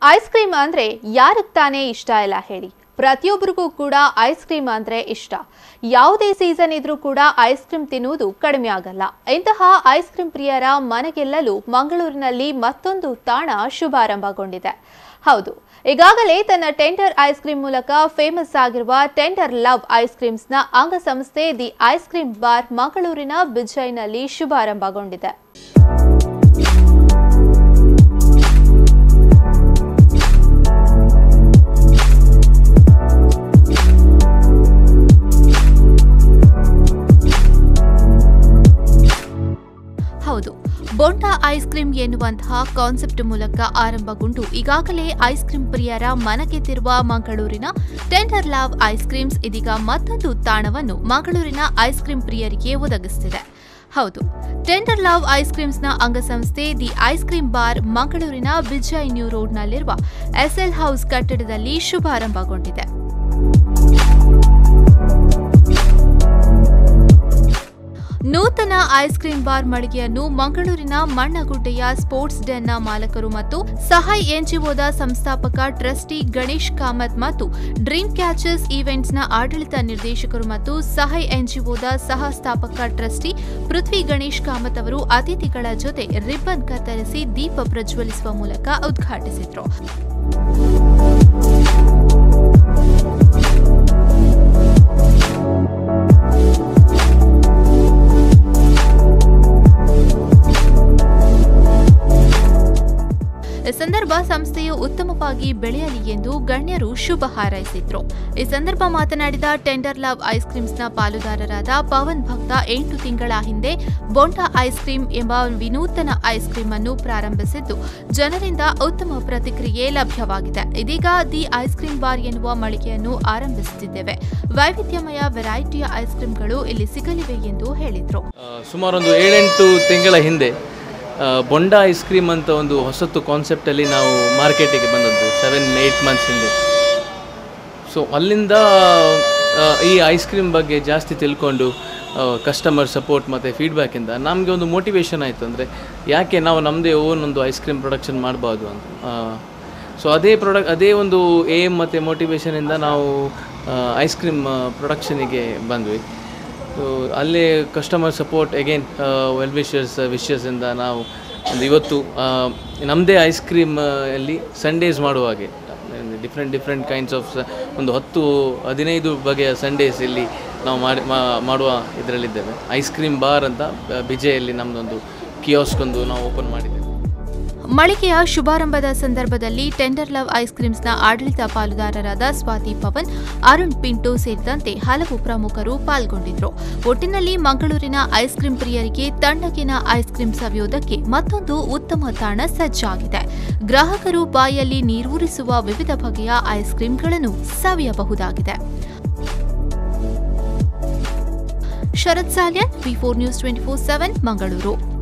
ice cream ಅಂದ್ರೆ ಯಾರಿಗೆ ತಾನೇ ಇಷ್ಟ ಇಲ್ಲ ಹೇಳಿ ಪ್ರತಿಯೊಬ್ಬರಿಗೂ ಕೂಡ ಐಸ್ ಕ್ರೀಮ್ ಅಂದ್ರೆ ಇಷ್ಟ ಯಾವುದೇ ಸೀಸನ್ ಇದ್ರೂ ಕೂಡ ಐಸ್ ಕ್ರೀಮ್ ತಿನ್ನುವುದು ಕಡಿಮೆ ಆಗಲ್ಲ ಇಂತಹ ಐಸ್ ಕ್ರೀಮ್ ಪ್ರಿಯರ ಮನೆಗೆಲ್ಲಲು ಮಂಗಳೂರಿನಲ್ಲಿ ಮತ್ತೊಂದು ತಾಣ ಶುಭಾರಂಭಗೊಂಡಿದೆ ಹೌದು ಈಗಾಗಲೇ ತನ್ನ ಟೆಂಡರ್ ಐಸ್ ಕ್ರೀಮ್ ಮೂಲಕ ಫೇಮಸ್ ಆಗಿರುವ ಟೆಂಡರ್ ಲವ್ ಐಸ್ ಕ್ರೀಮ್ಸ್ನ ಅಂಗಸಂಸ್ಥೆ ದಿ ಐಸ್ ಕ್ರೀಮ್ ಬಾರ್ ಮಂಗಳೂರಿನ ಬಿಜೈನಲ್ಲಿ ಶುಭಾರಂಭಗೊಂಡಿದೆ ಹೌದು ಬೊಂಡ ಐಸ್ ಕ್ರೀಮ್ ಎನ್ನುವಂತಹ ಕಾನ್ಸೆಪ್ಟ್ ಮೂಲಕ ಆರಂಭಗೊಂಡು ಈಗಾಗಲೇ ಐಸ್ ಕ್ರೀಮ್ ಪ್ರಿಯರ ಮನಗೆದ್ದಿರುವ ಮಂಗಳೂರಿನ ಟೆಂಡರ್ ಲಾವ್ ಐಸ್ ಕ್ರೀಮ್ಸ್ ಇದೀಗ ಮತ್ತೊಂದು ತಾಣವನ್ನು ಮಂಗಳೂರಿನ ಐಸ್ ಕ್ರೀಮ್ ಪ್ರಿಯರಿಗೆ ಒದಗಿಸುತ್ತಿದೆ ಹೌದು ಟೆಂಡರ್ ಲವ್ ಐಸ್ ಕ್ರೀಮ್ಸ್ನ ಅಂಗಸಂಸ್ಥೆ ದಿ ಐಸ್ ಕ್ರೀಮ್ ಬಾರ್ ಮಂಗಳೂರಿನ ವಿಜಯ್ ನ್ಯೂ ರೋಡ್ನಲ್ಲಿರುವ ಎಸ್ಎಲ್ ಹೌಸ್ ಕಟ್ಟಡದಲ್ಲಿ ಶುಭಾರಂಭಗೊಂಡಿದೆ ನೂತನ ಐಸ್ ಕ್ರೀಮ್ ಬಾರ್ ಮಳಿಗೆಯನ್ನು ಮಂಗಳೂರಿನ ಮಣ್ಣಗುಡ್ಡೆಯ ಸ್ಪೋರ್ಟ್ಸ್ ಡೆನ್ನ ಮಾಲಕರು ಮತ್ತು ಸಹಾಯ್ ಎನ್ಜಿಒದ ಸಂಸ್ಥಾಪಕ ಟ್ರಸ್ಟಿ ಗಣೇಶ್ ಕಾಮತ್ ಮತ್ತು ಡ್ರೀಮ್ ಕ್ಯಾಚರ್ಸ್ ಈವೆಂಟ್ಸ್ನ ಆಡಳಿತ ನಿರ್ದೇಶಕರು ಮತ್ತು ಸಹಾಯ್ ಎನ್ಜಿಒದ ಸಹ ಸ್ಥಾಪಕ ಟ್ರಸ್ಟಿ ಪೃಥ್ವಿ ಗಣೇಶ್ ಕಾಮತ್ ಅವರು ಅತಿಥಿಗಳ ಜೊತೆ ರಿಬ್ಬನ್ ಕತ್ತರಿಸಿ ದೀಪ ಪ್ರಜ್ವಲಿಸುವ ಮೂಲಕ ಉದ್ಘಾಟಿಸಿದರು ಈ ಸಂದರ್ಭ ಸಂಸ್ಥೆಯು ಉತ್ತಮವಾಗಿ ಬೆಳೆಯಲಿ ಎಂದು ಗಣ್ಯರು ಶುಭ ಹಾರೈಸಿದ್ರು ಈ ಸಂದರ್ಭ ಮಾತನಾಡಿದ ಟೆಂಡರ್ ಲವ್ ಐಸ್ ಕ್ರೀಮ್ಸ್ನ ಪಾಲುದಾರರಾದ ಪವನ್ ಭಕ್ತ ಎಂಟು ತಿಂಗಳ ಹಿಂದೆ ಬೊಂಡ ಐಸ್ ಕ್ರೀಮ್ ಎಂಬ ವಿನೂತನ ಐಸ್ ಕ್ರೀಮ್ ಅನ್ನು ಪ್ರಾರಂಭಿಸಿದ್ದು ಜನರಿಂದ ಉತ್ತಮ ಪ್ರತಿಕ್ರಿಯೆ ಲಭ್ಯವಾಗಿದೆ ಇದೀಗ ದಿ ಐಸ್ ಕ್ರೀಮ್ ಬಾರ್ ಎನ್ನುವ ಮಳಿಗೆಯನ್ನು ಆರಂಭಿಸುತ್ತಿದ್ದೇವೆ ವೈವಿಧ್ಯಮಯ ವೆರೈಟಿಯ ಐಸ್ ಕ್ರೀಮ್ಗಳು ಇಲ್ಲಿ ಸಿಗಲಿವೆ ಎಂದು ಹೇಳಿದ್ರು ಆ, ಸುಮಾರೊಂದು ಏಳೆಂಟು ತಿಂಗಳ ಹಿಂದೆ ಆ, ಬೊಂಡ ಐಸ್ ಕ್ರೀಮ್ ಅಂತ ಒಂದು ಹೊಸತು ಕಾನ್ಸೆಪ್ಟಲ್ಲಿ ನಾವು ಮಾರ್ಕೆಟಿಗೆ ಬಂದದ್ದು ಸೆವೆನ್ ಏಯ್ಟ್ ಮಂತ್ಸ್ ಹಿಂದೆ ಸೊ ಅಲ್ಲಿಂದ ಆ, ಈ ಐಸ್ ಕ್ರೀಮ್ ಬಗ್ಗೆ ಜಾಸ್ತಿ ತಿಳ್ಕೊಂಡು ಕಸ್ಟಮರ್ ಸಪೋರ್ಟ್ ಮತ್ತು ಫೀಡ್ಬ್ಯಾಕಿಂದ ನಮಗೆ ಒಂದು ಮೋಟಿವೇಶನ್ ಆಯಿತು ಅಂದರೆ ಯಾಕೆ ನಾವು ನಮ್ಮದೇ ಓನ್ ಒಂದು ಐಸ್ ಕ್ರೀಮ್ ಪ್ರೊಡಕ್ಷನ್ ಮಾಡ್ಬೋದು ಅಂತ ಸೊ ಅದೇ ಪ್ರಾಡಕ್ಟ್ ಅದೇ ಒಂದು ಏಮ್ ಮತ್ತು ಮೋಟಿವೇಶನಿಂದ ನಾವು ಐಸ್ ಕ್ರೀಮ್ ಪ್ರೊಡಕ್ಷನಿಗೆ ಬಂದ್ವಿ ಸೊ ಅಲ್ಲೇ customer support again well wishers ವಿಶಸ್ಸಿಂದ ನಾವು ಒಂದು ಇವತ್ತು ನಮ್ಮದೇ ಐಸ್ ಕ್ರೀಮ್ ಅಲ್ಲಿ ಸಂಡೇಸ್ ಮಾಡುವ ಹಾಗೆ ಡಿಫ್ರೆಂಟ್ ಡಿಫ್ರೆಂಟ್ ಕೈಂಡ್ಸ್ ಆಫ್ ಒಂದು ಹತ್ತು ಹದಿನೈದು ಬಗೆಯ ಸಂಡೇಸ್ ಇಲ್ಲಿ ನಾವು ಮಾಡಿ ಮಾ- ಮಾಡುವ ಇದರಲ್ಲಿದ್ದೇವೆ ಐಸ್ ಕ್ರೀಮ್ ಬಾರ್ ಅಂತ ಆ, ಬಿಜೆಯಲ್ಲಿ ನಮ್ಮದೊಂದು ಕಿಯೋಸ್ಕ್ ಒಂದು ನಾವು ಓಪನ್ ಮಾಡಿದ್ದೇವೆ ಮಳಿಗೆಯ ಶುಭಾರಂಭದ ಸಂದರ್ಭದಲ್ಲಿ ಟೆಂಡರ್ ಲವ್ ಐಸ್ ಕ್ರೀಮ್ಸ್ನ ಆಡಳಿತ ಪಾಲುದಾರರಾದ ಸ್ವಾತಿ ಪವನ್ ಅರುಣ್ ಪಿಂಟೋ ಸೇರಿದಂತೆ ಹಲವು ಪ್ರಮುಖರು ಪಾಲ್ಗೊಂಡಿದ್ರು ಒಟ್ಟಿನಲ್ಲಿ ಮಂಗಳೂರಿನ ಐಸ್ ಕ್ರೀಮ್ ಪ್ರಿಯರಿಗೆ ತಣ್ಣಗಿನ ಐಸ್ ಕ್ರೀಮ್ ಸವಿಯೋದಕ್ಕೆ ಮತ್ತೊಂದು ಉತ್ತಮ ತಾಣ ಸಜ್ಜಾಗಿದೆ ಗ್ರಾಹಕರು ಬಾಯಲ್ಲಿ ನೀರೂರಿಸುವ ವಿವಿಧ ಬಗೆಯ ಐಸ್ ಕ್ರೀಮ್ಗಳನ್ನು ಸವಿಯಬಹುದಾಗಿದೆ Sharath Salian V four news twenty four seven Mangaluru